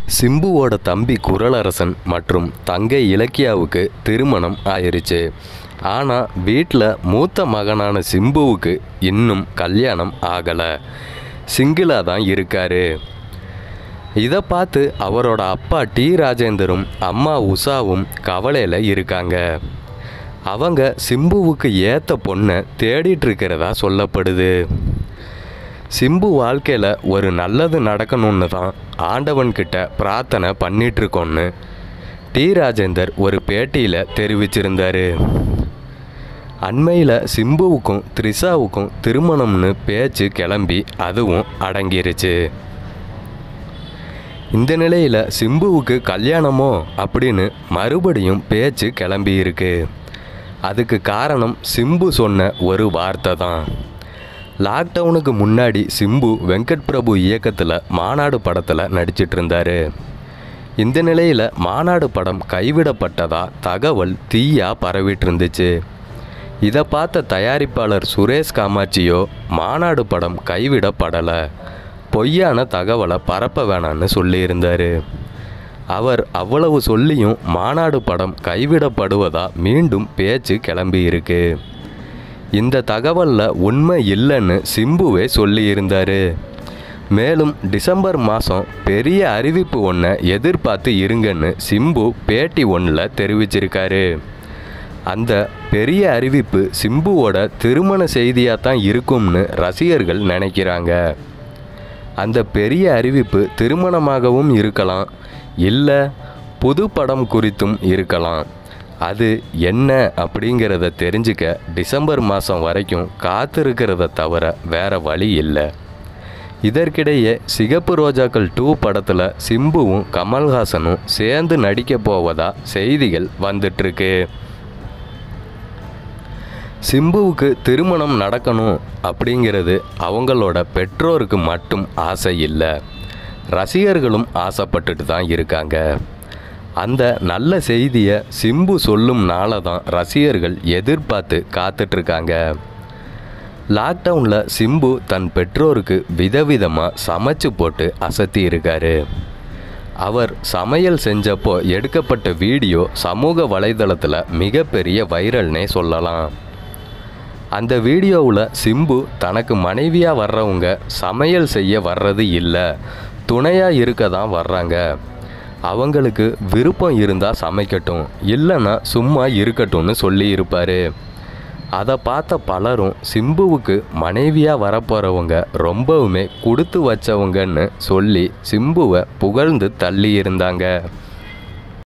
சிம்புவோட தம்பி குரலரசன் மற்றும் தங்கை இலக்கியாவுக்கு திருமணம் ஆயிருச்சு ஆனால் வீட்டில் மூத்த மகனான சிம்புவுக்கு இன்னும் கல்யாணம் ஆகலை சிங்கிளாக தான் இருக்காரு இதை பார்த்து அவரோட அப்பா டி ராஜேந்தரும் அம்மா உஷாவும் கவலையில் இருக்காங்க அவங்க சிம்புவுக்கு ஏற்ற பொண்ணை தேடிட்டு இருக்கிறதா சொல்லப்படுது சிம்பு வாழ்க்கையில் ஒரு நல்லது நடக்கணும்னு தான் ஆண்டவன்கிட்ட பிரார்த்தனை பண்ணிகிட்ருக்கோன்னு டி ராஜேந்தர் ஒரு பேட்டியில் தெரிவிச்சிருந்தாரு அண்மையில் சிம்புவுக்கும் த்ரிஷாவுக்கும் திருமணம்னு பேச்சு கிளம்பி அதுவும் அடங்கிருச்சு இந்த நிலையில் சிம்புவுக்கு கல்யாணமோ அப்படின்னு மறுபடியும் பேச்சு கிளம்பி இருக்கு அதுக்கு காரணம் சிம்பு சொன்ன ஒரு வார்த்தை தான் லாக்டவுனுக்கு முன்னாடி சிம்பு வெங்கட் பிரபு இயக்கத்தில் மாநாடு படத்தில் நடிச்சிட்டு இருந்தாரு இந்த நிலையில் மாநாடு படம் கைவிடப்பட்டதா தகவல் தீயா பரவிட்டு இருந்துச்சு இதை பார்த்த தயாரிப்பாளர் சுரேஷ் காமாட்சியோ மாநாடு படம் கைவிடப்படலை பொய்யான தகவலை பரப்ப வேணான்னு சொல்லியிருந்தார் அவர் அவ்வளவு சொல்லியும் மாநாடு படம் கைவிடப்படுவதா மீண்டும் பேச்சு கிளம்பி இருக்கு இந்த தகவலில் உண்மை இல்லைன்னு சிம்புவே சொல்லியிருந்தார் மேலும் டிசம்பர் மாதம் பெரிய அறிவிப்பு ஒன்றை எதிர்பார்த்து இருங்கன்னு சிம்பு பேட்டி ஒன்றில் தெரிவிச்சிருக்காரு அந்த பெரிய அறிவிப்பு சிம்புவோட திருமண செய்தியாக தான் இருக்கும்னு ரசிகர்கள் நினைக்கிறாங்க அந்த பெரிய அறிவிப்பு திருமணமாகவும் இருக்கலாம் இல்லை புது படம் குறித்தும் இருக்கலாம் அது என்ன அப்படிங்கிறத தெரிஞ்சுக்க டிசம்பர் மாதம் வரைக்கும் காத்திருக்கிறத தவிர வேற வழி இல்லை இதற்கிடையே சிகப்பு ரோஜாக்கள் டூ படத்தில் சிம்புவும் கமல்ஹாசனும் சேர்ந்து நடிக்க போவதா செய்திகள் வந்துட்டுருக்கு சிம்புவுக்கு திருமணம் நடக்கணும் அப்படிங்கிறது அவங்களோட பெற்றோருக்கு மட்டும் ஆசை இல்லை ரசிகர்களும் ஆசைப்பட்டுட்டு தான் இருக்காங்க அந்த நல்ல செய்தியை சிம்பு சொல்லும் நாளை தான் ரசிகர்கள் எதிர்பார்த்து காத்துட்ருக்காங்க லாக்டவுனில் சிம்பு தன் பெற்றோருக்கு விதவிதமாக சமைச்சு போட்டு அசத்தி இருக்காரு அவர் சமையல் செஞ்சப்போ எடுக்கப்பட்ட வீடியோ சமூக வலைதளத்தில் மிகப்பெரிய வைரல்னே சொல்லலாம் அந்த வீடியோவில் சிம்பு தனக்கு மனைவியாக வர்றவங்க சமையல் செய்ய வர்றது இல்லை துணையாக இருக்க தான் வர்றாங்க அவங்களுக்கு விருப்பம் இருந்தால் சமைக்கட்டும் இல்லைன்னா சும்மா இருக்கட்டும்னு சொல்லி இருப்பார் அதை பார்த்த பலரும் சிம்புவுக்கு மனைவியாக வரப்போகிறவங்க ரொம்பவுமே கொடுத்து வச்சவங்கன்னு சொல்லி சிம்புவை புகழ்ந்து தள்ளி இருந்தாங்க